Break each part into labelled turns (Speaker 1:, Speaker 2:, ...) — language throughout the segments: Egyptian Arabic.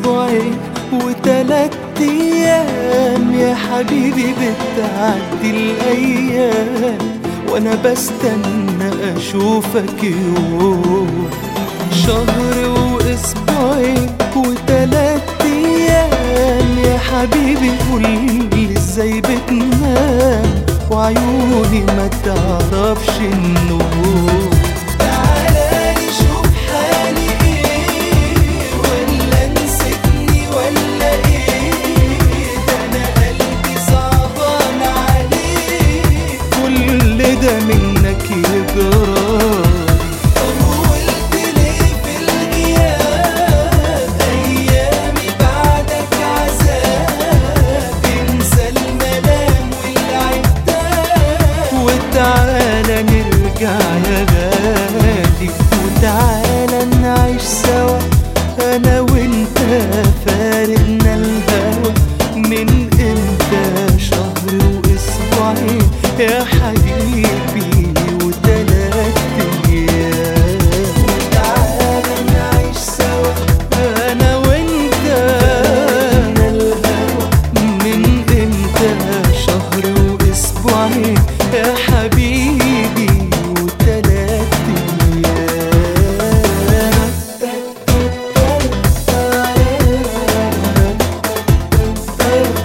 Speaker 1: واسبوعين وتلات ايام يا حبيبي بتعدي الايام وانا بستنى اشوفك يوم شهر واسبوعين وتلات ايام يا حبيبي قولي ازاي بتنام وعيوني ما تعرفش النوم تعالى شوف حالي ايه ولا نسيتني ولا ايه ده انا قلبي صعبان عليه كل ده منك يجرى طولت ليه في الغياب ايامي بعدك عذاب انسى الملام والعتاب وتعالى نرجع يا غالي وتعالى نعيش سوا انا وانت فارقنا الهوى من امتى شهر واسبوعين يا حبيبي وتلات ايام وتعالى نعيش سوا انا وانت فارقنا الهوى من امتى شهر واسبوعين يا حبيبي وتلات ايام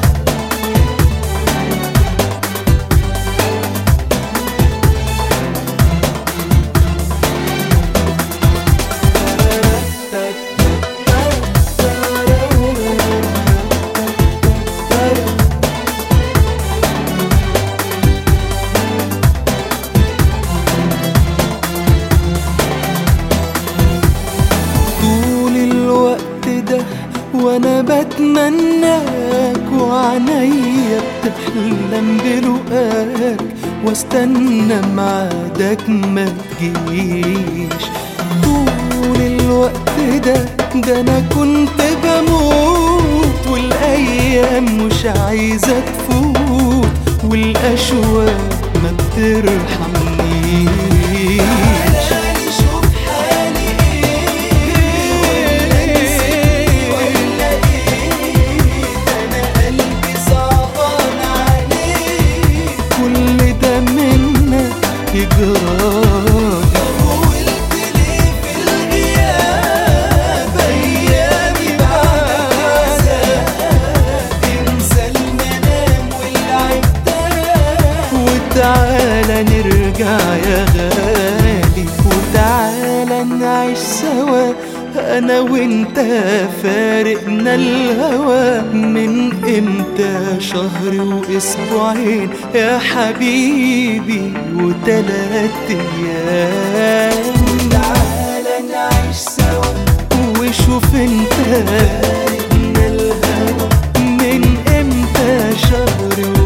Speaker 1: طول الوقت ده وانا بتمناك وعنيا بتحلم بلقاك واستنى ميعادك ما تجيش طول الوقت ده ده انا كنت بموت والايام مش عايزه تفوت والاشواق ما بترحمنيش شوف حالي ايه ولا ايه ده انا قلبي صعبان عليه كل ده منك يجرالي طولت ليه في الغياب ايامي بعدك عذاب انسى المنام والعتاب وتعالى نرجع يا غالي وتعالى نعيش سوا انا وانت فارقنا الهوى من امتى شهر واسبوعين يا حبيبي وتلات ايام تعالى نعيش سوا وشوف انت فارقنا الهوى من امتى شهر